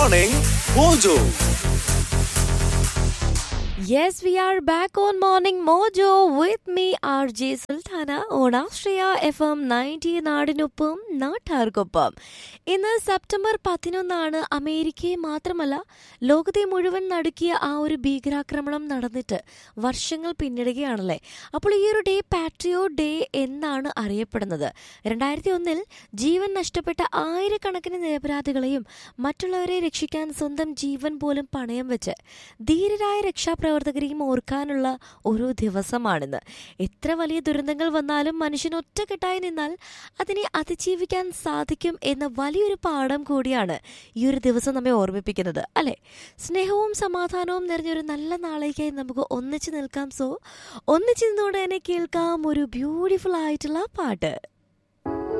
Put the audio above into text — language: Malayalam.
Morning Mojo. Yes, we are back on Morning Mojo with me, RJ Sultana, on Australia FM 90 നാടിനൊപ്പം നാട്ടാർക്കൊപ്പം ഇന്ന് സെപ്റ്റംബർ പതിനൊന്നാണ് അമേരിക്കയെ മാത്രമല്ല ലോകത്തെ മുഴുവൻ നടുക്കിയ ആ ഒരു ഭീകരാക്രമണം നടന്നിട്ട് വർഷങ്ങൾ പിന്നിടുകയാണല്ലേ അപ്പോൾ ഈ ഒരു ഡേ പാട്രിയോ ഡേ എന്നാണ് അറിയപ്പെടുന്നത് രണ്ടായിരത്തി ഒന്നിൽ ജീവൻ നഷ്ടപ്പെട്ട ആയിരക്കണക്കിന് നിരപരാധികളെയും മറ്റുള്ളവരെ രക്ഷിക്കാൻ സ്വന്തം ജീവൻ പോലും പണയം വെച്ച് ധീരരായ രക്ഷാപ്രവർത്തകരെയും ഓർക്കാനുള്ള ഒരു ദിവസമാണിന്ന് എത്ര വലിയ ദുരന്തങ്ങൾ വന്നാലും മനുഷ്യൻ ഒറ്റക്കെട്ടായി നിന്നാൽ അതിനെ അതിജീവിക്കാൻ സാധിക്കും എന്ന വലിയൊരു പാഠം കൂടിയാണ് ഈ ഒരു ദിവസം നമ്മെ ഓർമ്മിപ്പിക്കുന്നത് അല്ലെ സ്നേഹവും സമാധാനവും നിറഞ്ഞൊരു നല്ല നാളേക്കായി നമുക്ക് ഒന്നിച്ചു നിൽക്കാം സോ ഒന്നിച്ചു നിന്നുകൊണ്ട് തന്നെ കേൾക്കാം ഒരു ബ്യൂട്ടിഫുൾ ആയിട്ടുള്ള പാട്ട്